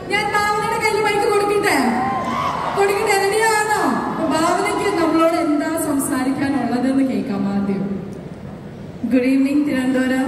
ഞാൻ ഭാവനയുടെ കയ്യിൽ മൈക്ക് കൊടുക്കട്ടെ കൊടുക്കട്ടെ റെഡിയാണോ അപ്പൊ ഭാവനയ്ക്ക് നമ്മളോട് എന്താ സംസാരിക്കാനുള്ളതെന്ന് കേൾക്കാം ആദ്യം ഗുഡ് ഈവനിങ് തിരുവനന്തപുരം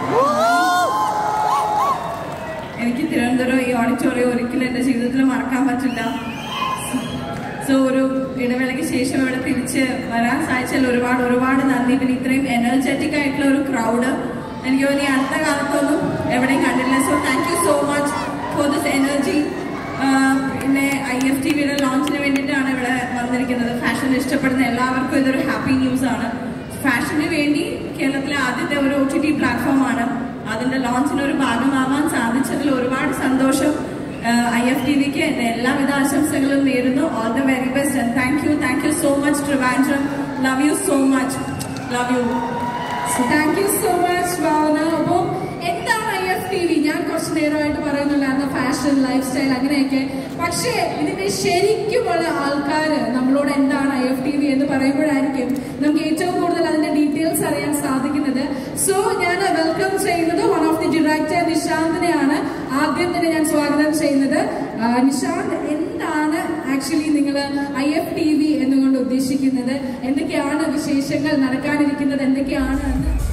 എനിക്ക് തിരുവനന്തപുരം ഈ ഓഡിറ്റോറിയം ഒരിക്കലും എൻ്റെ ജീവിതത്തിൽ മറക്കാൻ പറ്റില്ല സോ ഒരു ഇടവേളയ്ക്ക് ശേഷം ഇവിടെ തിരിച്ച് വരാൻ സാധിച്ചാൽ ഒരുപാട് ഒരുപാട് നന്ദി പിന്നെ ഇത്രയും എനർജറ്റിക് ആയിട്ടുള്ള ഒരു ക്രൗഡ് എനിക്ക് തോന്നി അടുത്ത കാലത്തൊന്നും എവിടെയും കണ്ടില്ല so thank you so much for this energy പിന്നെ ഐ എഫ് ടി വിയുടെ ലോഞ്ചിന് വേണ്ടിയിട്ടാണ് ഇവിടെ വന്നിരിക്കുന്നത് ഫാഷൻ ഇഷ്ടപ്പെടുന്ന എല്ലാവർക്കും ഇതൊരു ഹാപ്പി ന്യൂസ് ആണ് ഫാഷന് വേണ്ടി കേരളത്തിലെ ആദ്യത്തെ ഒരു ഒ ടി ടി പ്ലാറ്റ്ഫോമാണ് അതിന്റെ ലോഞ്ചിന് ഒരു ഭാഗമാവാൻ സാധിച്ചതിൽ ഒരുപാട് സന്തോഷം ഐ എഫ് ടി വിക്ക് എന്റെ എല്ലാവിധ ആശംസകളും നേരുന്നു all the very best and thank you thank you so much Trivandrum love you so much love you thank you so much Bhavana അപ്പോ എന്താണ് ഐ എഫ് ടി വി ഞാൻ കുറച്ച് നേരമായിട്ട് പറയുന്നുണ്ടായിരുന്ന ഫാഷൻ ലൈഫ് സ്റ്റൈൽ അങ്ങനെയൊക്കെ പക്ഷേ ഇതിന്റെ ശരിക്കുമുള്ള ആൾക്കാര് നമ്മളോട് എന്താണ് ഐ എഫ് ടി വി എന്ന് പറയുമ്പോഴായിരിക്കും നമുക്ക് ഏറ്റവും കൂടുതൽ അതിന്റെ ഡീറ്റെയിൽസ് അറിയാൻ സാധിക്കുന്നത് സോ ഞാൻ വെൽക്കം ചെയ്യുന്നത് വൺ ഓഫ് ദി ഡയറക്ടർ നിശാന്തിനെയാണ് ആദ്യം തന്നെ ഞാൻ സ്വാഗതം ചെയ്യുന്നത് ആ, നിശാന്ത് എന്താണ് ആക്ച്വലി നിങ്ങൾ ഐ എഫ് ടി വി എന്നുകൊണ്ട് ഉദ്ദേശിക്കുന്നത് എന്തൊക്കെയാണ് വിശേഷങ്ങൾ നടക്കാനിരിക്കുന്നത് എന്തൊക്കെയാണ് എന്ന്